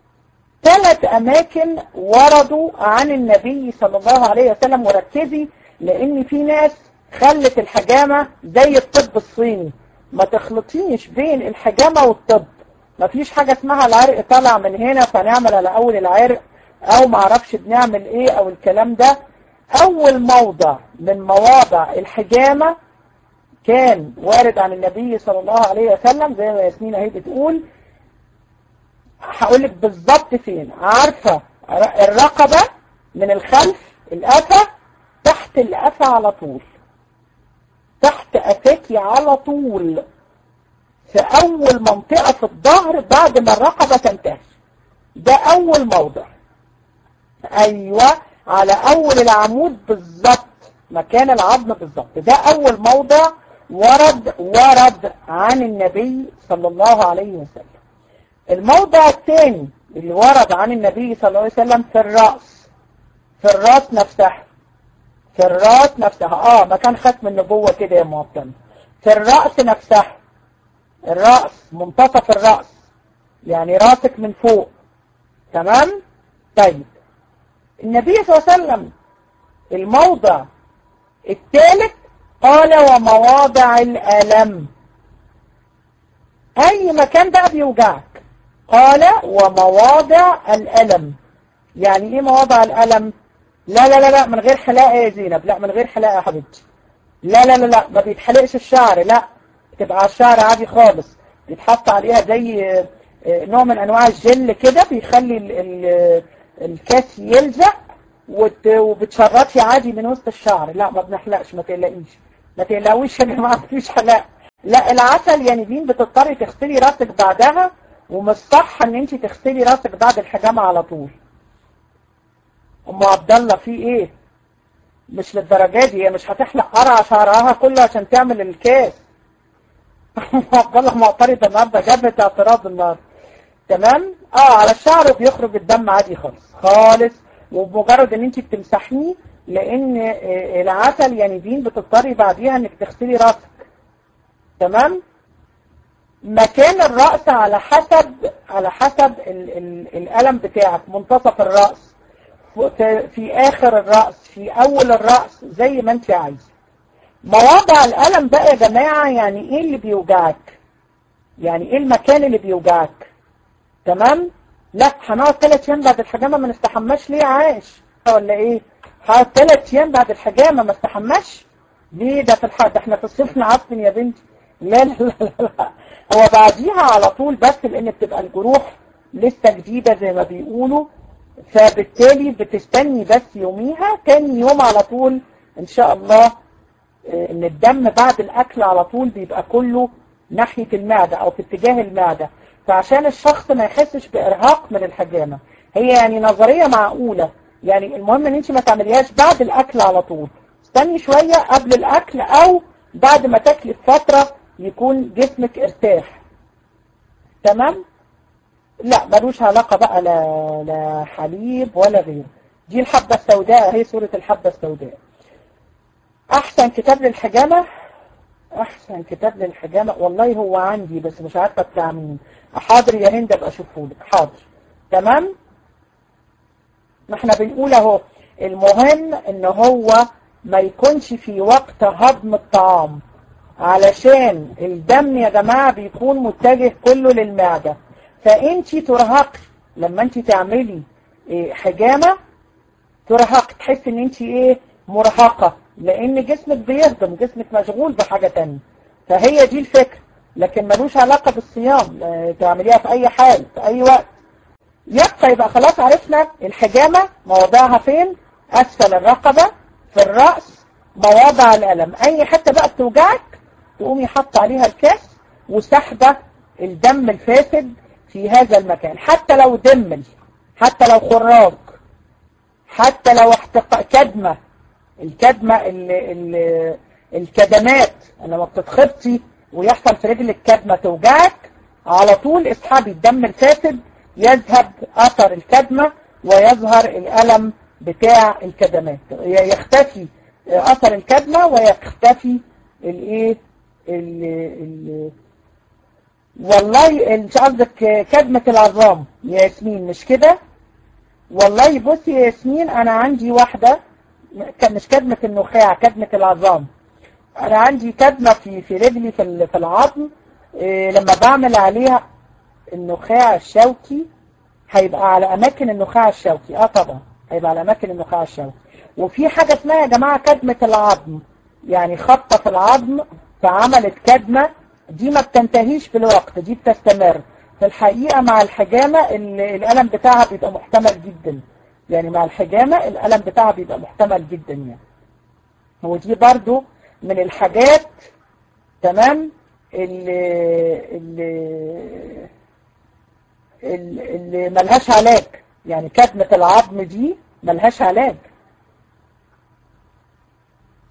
ثلاث اماكن وردوا عن النبي صلى الله عليه وسلم وركزي لان في ناس خلت الحجامة زي الطب الصيني ما تخلطيش بين الحجامة والطب ما فيش حاجة اسمها العرق طالع من هنا فنعمل على اول العرق او معرفش بنعمل ايه او الكلام ده اول موضع من مواضع الحجامة كان وارد عن النبي صلى الله عليه وسلم زي ما ياسمين اهي بتقول هقول لك بالظبط فين عارفة الرقبة من الخلف القفا تحت القفا على طول تحت قفاكي على طول في اول منطقة في الظهر بعد ما الرقبة تنتهي ده اول موضع ايوه على اول العمود بالظبط مكان العظم بالظبط ده أول موضع ورد ورد عن النبي صلى الله عليه وسلم الموضع الثاني اللي ورد عن النبي صلى الله عليه وسلم في الرأس في الرأس نفسها في الرأس نفسها اه مكان ختم النبوة كده يا معطل في الرأس نفسها الرأس منتصف الرأس يعني راسك من فوق تمام طيب النبي صلى الله عليه وسلم الموضع الثالث قال ومواضع الألم أي مكان بقى بيوجعك قال ومواضع الألم يعني إيه مواضع الألم لا لا لا لا من غير حلاقة يا زينب لا من غير حلاقة يا حبيبتي لا لا لا لا ما بيتحلقش الشعر لا تبقى على الشعر عادي خالص بيتحط عليها زي نوع من أنواع الجل كده بيخلي ال ال الكاس يلزق وبتشرطي عادي من وسط الشعر لا ما بنحلقش ما تقلقيش ما تقلقوش يا جماعه مفيش حلاق لا العسل يعني دين بتضطري تغسلي راسك بعدها ومش صح ان انت تغسلي راسك بعد الحجامه على طول ام عبد الله في ايه مش للدرجه دي هي مش هتحلق قرع شعرها كله عشان تعمل الكاس ام عبد الله معترضه النهارده جابت اعتراض النهارده تمام اه على الشعر بيخرج الدم عادي خالص خالص وبمجرد ان انت بتمسحيه لان العسل يعني دين بتضطري بعديها انك تغسلي راسك تمام مكان الرأس على حسب على حسب ال ال الألم بتاعك منتصف الرأس في آخر الرأس في أول الرأس زي ما انت عايزه مواضع الألم بقى يا جماعة يعني ايه اللي بيوجعك يعني ايه المكان اللي بيوجعك تمام لا هنقعد ثلاث ايام بعد الحجامه ما نستحماش ليه عايش ولا ايه هقعد ثلاث ايام بعد الحجامه ما استحماش ليه ده في الحق ده احنا في الصيف نعفن يا بنتي لا لا لا لا, لا. هو بعديها على طول بس لان بتبقى الجروح لسه جديده زي ما بيقولوا فبالتالي بتستني بس يوميها تاني يوم على طول ان شاء الله ان الدم بعد الاكل على طول بيبقى كله ناحيه المعده او في اتجاه المعده فعشان الشخص ما يحسش بإرهاق من الحجامة هي يعني نظرية معقولة يعني المهم ان انت ما تعمليهاش بعد الاكل على طول استني شوية قبل الاكل او بعد ما تاكلي فترة يكون جسمك ارتاح تمام لا ملوش علاقة بقى لا, لا حليب ولا غيره دي الحبة السوداء هي صورة الحبة السوداء احسن كتاب للحجامة احسن كتاب للحجامة والله هو عندي بس مش عارفة بتاع مين حاضر يا هند ابقى اشوفه لك حاضر تمام ما احنا بنقول اهو المهم ان هو ما يكونش في وقت هضم الطعام علشان الدم يا جماعة بيكون متجه كله للمعدة فانت ترهقي لما انت تعملي ايه حجامة ترهقي تحس ان انت ايه مرهقة لان جسمك بيهضم جسمك مشغول بحاجة تانية فهي دي الفكرة لكن ملوش علاقة بالصيام تعمليها في اي حال في اي وقت يبقى يبقى خلاص عرفنا الحجامة مواضعها فين اسفل الرقبة في الرأس مواضع الألم اي حتة بقى بتوجعك تقومي حاطه عليها الكاس وسحبة الدم الفاسد في هذا المكان حتى لو دمل حتى لو خراج حتى لو احتق... كدمة الكدمة ال... ال... الكدمات لما بتتخبطي ويحصل في رجلك كدمة توجعك على طول اسحبي الدم الفاسد يذهب أثر الكدمة ويظهر الألم بتاع الكدمات يختفي أثر الكدمة ويختفي الايه ال ال والله مش قصدك كدمة العظام يا ياسمين مش كده والله بصي يا ياسمين انا عندي واحدة مش كدمة النخاع كدمة العظام انا عندي كدمة في في رجلي في في العظم إيه لما بعمل عليها النخاع الشوكي هيبقى على اماكن النخاع الشوكي اه طبعا هيبقى على اماكن النخاع الشوكي وفي حاجة اسمها يا جماعة كدمة العظم يعني خبطة في العظم فعملت كدمة دي ما بتنتهيش في الوقت دي بتستمر في الحقيقة مع الحجامة الألم بتاعها بيبقى محتمل جدا يعني مع الحجامة الألم بتاعها بيبقى محتمل جدا يعني ودي برضو من الحاجات تمام اللي, اللي, اللي ملهاش علاج يعني كدمة العظم دي ملهاش علاج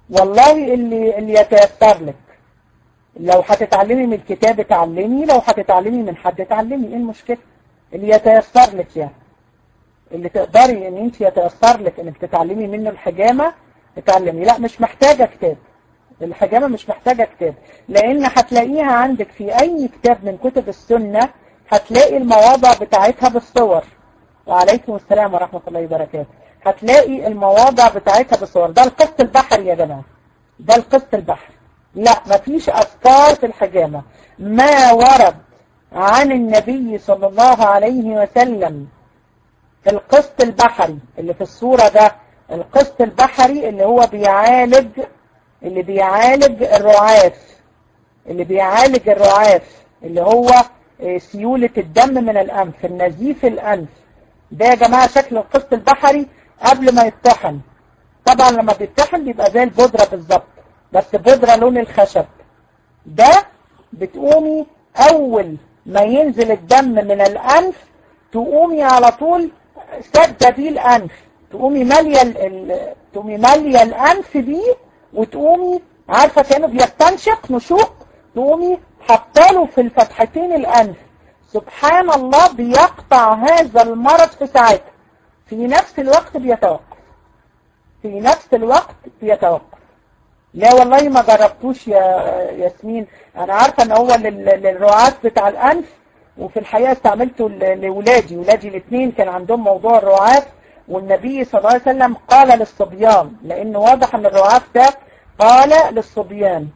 والله اللي اللي يتيسر لك لو هتتعلمي من الكتاب اتعلمي لو هتتعلمي من حد اتعلمي ايه المشكلة اللي يتيسر لك يعني اللي تقدري ان انت يتيسر لك انك تتعلمي منه الحجامة اتعلمي لا مش محتاجة كتاب الحجامة مش محتاجة كتاب لان هتلاقيها عندك في اي كتاب من كتب السنة هتلاقي المواضع بتاعتها بالصور وعليكم السلام ورحمة الله وبركاته هتلاقي المواضع بتاعتها بالصور ده القسط البحري يا جماعة ده القسط البحري لا مفيش أفكار في الحجامة ما ورد عن النبي صلى الله عليه وسلم القسط البحري اللي في الصورة ده القسط البحري اللي هو بيعالج اللي بيعالج الرعاف اللي بيعالج الرعاف اللي هو سيولة الدم من الأنف النزيف الأنف ده يا جماعة شكل القسط البحري قبل ما يتطحن طبعا لما بيتطحن بيبقى زي البودرة بالظبط بس بودرة لون الخشب ده بتقومي أول ما ينزل الدم من الأنف تقومي على طول سد بيه الأنف تقومي مالية ال... تقومي مالية الأنف بيه وتقومي عارفة كأنه بيستنشق نشوق تقومي حطاله في الفتحتين الأنف سبحان الله بيقطع هذا المرض في ساعتها في نفس الوقت بيتوقف في نفس الوقت بيتوقف لا والله ما جربتوش يا ياسمين انا عارفه ان هو للرعاة بتاع الانف وفي الحقيقه استعملته لولادي ولادي الاثنين كان عندهم موضوع الرعاة والنبي صلى الله عليه وسلم قال للصبيان لان واضح ان الرعاة ده قال للصبيان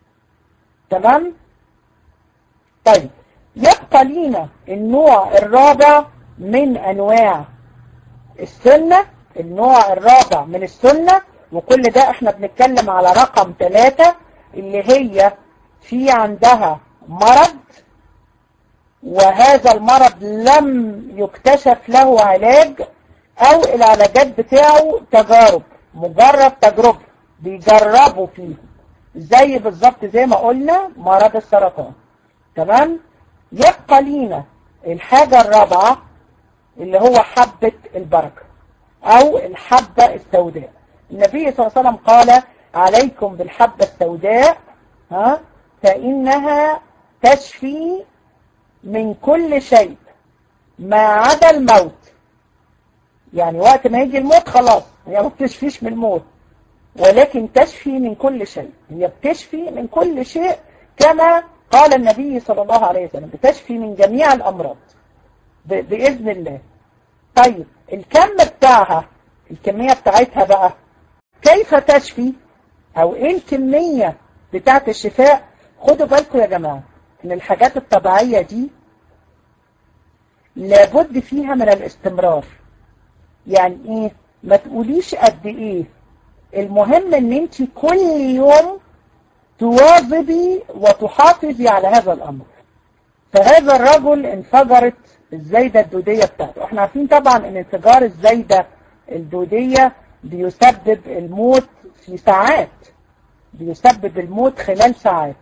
تمام طيب يبقى لينا النوع الرابع من انواع السنة النوع الرابع من السنة وكل ده احنا بنتكلم على رقم ثلاثة اللي هي في عندها مرض وهذا المرض لم يكتشف له علاج او العلاجات بتاعه تجارب مجرد تجربة بيجربوا فيه زي بالظبط زي ما قلنا مرض السرطان تمام يبقى لينا الحاجة الرابعة اللي هو حبة البركة او الحبة السوداء النبي صلى الله عليه وسلم قال عليكم بالحبة السوداء ها فإنها تشفي من كل شيء ما عدا الموت يعني وقت ما يجي الموت خلاص هي ما بتشفيش من الموت ولكن تشفي من كل شيء هي بتشفي من كل شيء كما قال النبي صلى الله عليه وسلم بتشفي من جميع الأمراض بإذن الله طيب الكم بتاعها الكمية بتاعتها بقى كيف تشفي او ايه الكمية بتاعت الشفاء خدوا بالكم يا جماعة ان الحاجات الطبيعية دي لابد فيها من الاستمرار يعني ايه ما تقوليش قد ايه المهم ان انت كل يوم تواظبي وتحافظي على هذا الامر فهذا الرجل انفجرت الزايدة الدودية بتاعته احنا عارفين طبعا ان انفجار الزايدة الدودية بيسبب الموت في ساعات بيسبب الموت خلال ساعات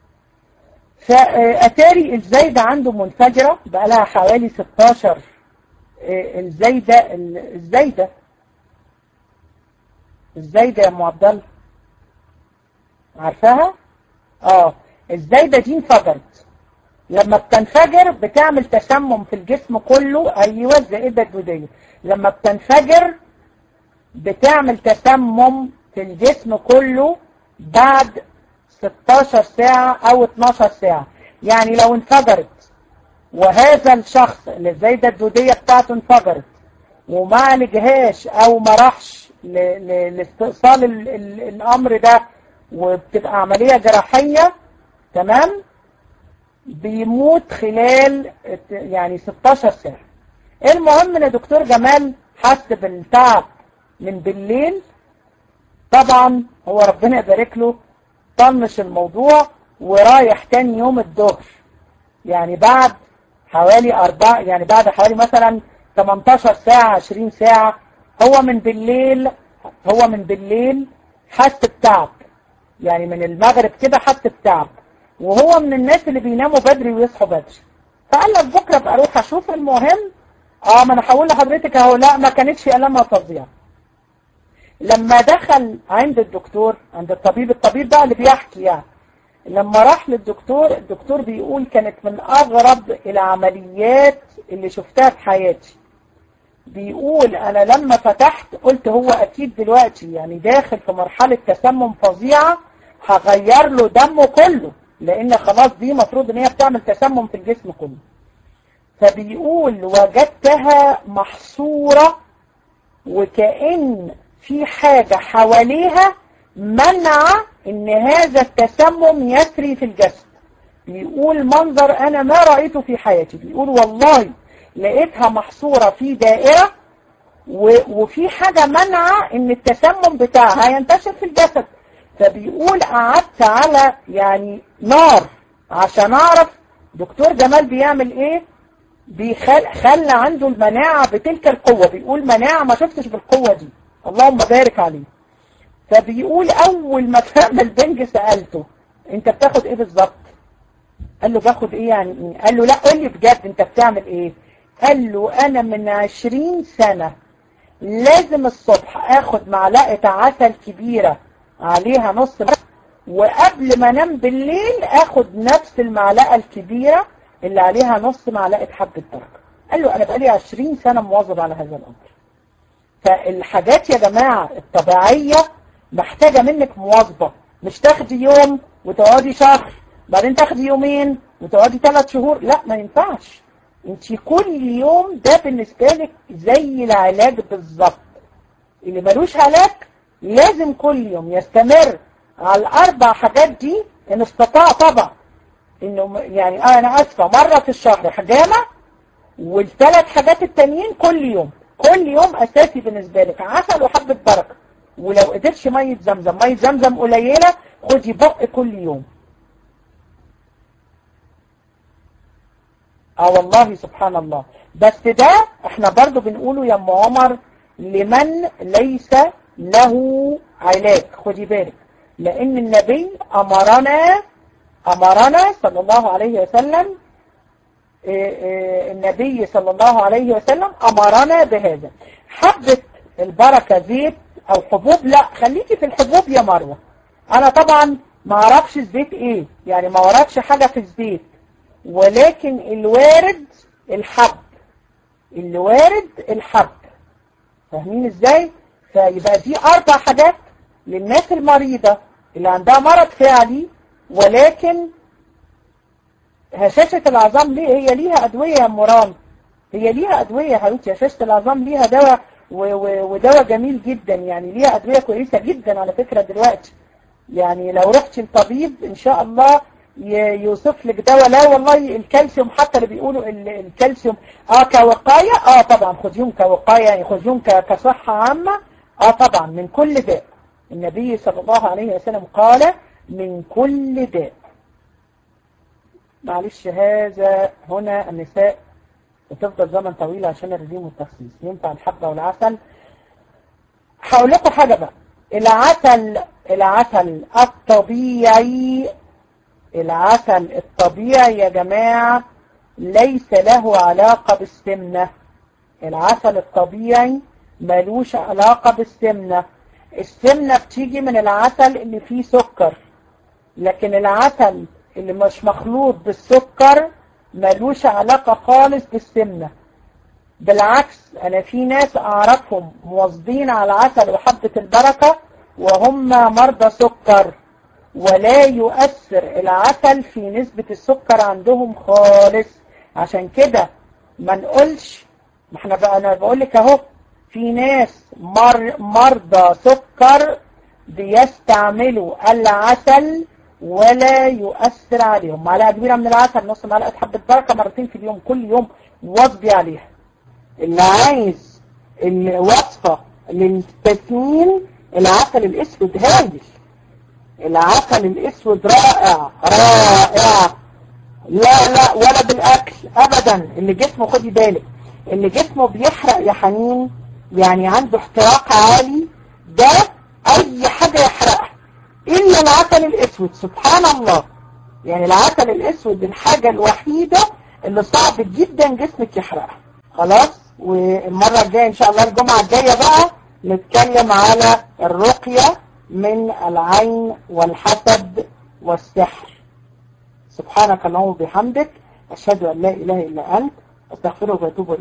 فأتاري الزايدة عنده منفجرة بقى لها حوالي 16 الزايدة الزايدة الزايدة يا ام عبد الله عارفاها؟ اه الزايدة دي انفجرت لما بتنفجر بتعمل تسمم في الجسم كله ايوه الزائدة الدودية لما بتنفجر بتعمل تسمم في الجسم كله بعد 16 ساعة او 12 ساعة يعني لو انفجرت وهذا الشخص اللي الزايدة الدودية بتاعته انفجرت وما عالجهاش او ما راحش لاستئصال الامر ده وبتبقى عملية جراحية تمام بيموت خلال يعني 16 ساعة المهم ان دكتور جمال حس بالتعب من بالليل طبعا هو ربنا يبارك له طنش الموضوع ورايح تاني يوم الظهر يعني بعد حوالي أربع يعني بعد حوالي مثلا 18 ساعة 20 ساعة هو من بالليل هو من بالليل حس بتعب يعني من المغرب كده حس بتعب وهو من الناس اللي بيناموا بدري ويصحوا بدري فقال لك بكره ابقى اروح اشوف المهم اه ما انا هقول لحضرتك اهو لا ما كانتش الامها فظيعه لما دخل عند الدكتور عند الطبيب الطبيب بقى اللي بيحكي يعني لما راح للدكتور الدكتور بيقول كانت من أغرب العمليات اللي شفتها في حياتي بيقول أنا لما فتحت قلت هو أكيد دلوقتي يعني داخل في مرحلة تسمم فظيعة هغير له دمه كله لأن خلاص دي مفروض إن هي بتعمل تسمم في الجسم كله فبيقول وجدتها محصورة وكأن في حاجة حواليها منع ان هذا التسمم يسري في الجسد بيقول منظر انا ما رأيته في حياتي بيقول والله لقيتها محصورة في دائرة وفي حاجة منع ان التسمم بتاعها ينتشر في الجسد فبيقول قعدت على يعني نار عشان اعرف دكتور جمال بيعمل ايه بيخلى عنده المناعة بتلك القوة بيقول مناعة ما شفتش بالقوة دي اللهم بارك عليه فبيقول اول ما فهم البنج سألته انت بتاخد ايه بالظبط قال له باخد ايه يعني ايه قال له لا قول لي بجد انت بتعمل ايه قال له انا من عشرين سنة لازم الصبح اخد معلقة عسل كبيرة عليها نص وقبل ما انام بالليل اخد نفس المعلقة الكبيرة اللي عليها نص معلقة حبة بركة قال له انا بقالي عشرين سنة مواظب على هذا الامر فالحاجات يا جماعة الطبيعية محتاجة منك مواظبة مش تاخدي يوم وتقعدي شهر بعدين تاخدي يومين وتقعدي ثلاث شهور لا ما ينفعش انت كل يوم ده بالنسبة لك زي العلاج بالظبط اللي ملوش علاج لازم كل يوم يستمر على الاربع حاجات دي ان استطاع طبعا انه يعني آه انا اسفة مرة في الشهر حجامة والثلاث حاجات التانيين كل يوم كل يوم اساسي بالنسبة لك عسل وحبة بركة ولو قدرتش مية زمزم مية زمزم قليلة خدي بق كل يوم اه والله سبحان الله بس ده احنا برضو بنقوله يا ام عمر لمن ليس له علاج خدي بالك لان النبي امرنا امرنا صلى الله عليه وسلم النبي صلى الله عليه وسلم امرنا بهذا حبة البركة زيت او حبوب لا خليكي في الحبوب يا مروة انا طبعا ما اعرفش الزيت ايه يعني ما وردش حاجة في الزيت ولكن الوارد الحب اللي وارد الحب فاهمين ازاي فيبقى دي اربع حاجات للناس المريضة اللي عندها مرض فعلي ولكن هشاشة العظام ليه هي ليها ادوية يا مرام هي ليها ادوية يا حبيبتي هشاشة العظام ليها دواء ودواء جميل جدا يعني ليها ادوية كويسة جدا على فكرة دلوقتي يعني لو رحت الطبيب ان شاء الله يوصف لك دواء لا والله الكالسيوم حتى اللي بيقولوا الكالسيوم اه كوقاية اه طبعا خذيهم كوقاية يعني خذيهم كصحة عامة اه طبعا من كل داء النبي صلى الله عليه وسلم قال من كل داء معلش هذا هنا النساء بتفضل زمن طويل عشان الرجيم والتخسيس ينفع الحبة والعسل هقول لكم حاجة بقى العسل العسل الطبيعي العسل الطبيعي يا جماعة ليس له علاقة بالسمنة العسل الطبيعي ملوش علاقة بالسمنة السمنة بتيجي من العسل اللي فيه سكر لكن العسل اللي مش مخلوط بالسكر ملوش علاقة خالص بالسمنة بالعكس انا في ناس اعرفهم مواظبين على العسل وحبة البركة وهم مرضى سكر ولا يؤثر العسل في نسبة السكر عندهم خالص عشان كده ما نقولش ما احنا بقى انا بقول لك اهو في ناس مر مرضى سكر بيستعملوا العسل ولا يؤثر عليهم معلقة كبيرة من العسل نص معلقة حبة بركة مرتين في اليوم كل يوم واظبي عليها اللي عايز الوصفة للتسمين العسل الاسود هايل العسل الاسود رائع رائع لا لا ولا بالاكل ابدا اللي جسمه خدي بالك اللي جسمه بيحرق يا حنين يعني عنده احتراق عالي ده اي حاجة يحرقها الا العسل الاسود سبحان الله يعني العسل الاسود الحاجة الوحيدة اللي صعب جدا جسمك يحرقها خلاص والمرة الجاية ان شاء الله الجمعة الجاية بقى نتكلم على الرقية من العين والحسد والسحر سبحانك اللهم وبحمدك أشهد أن لا إله إلا أنت أستغفرك وأتوب إليك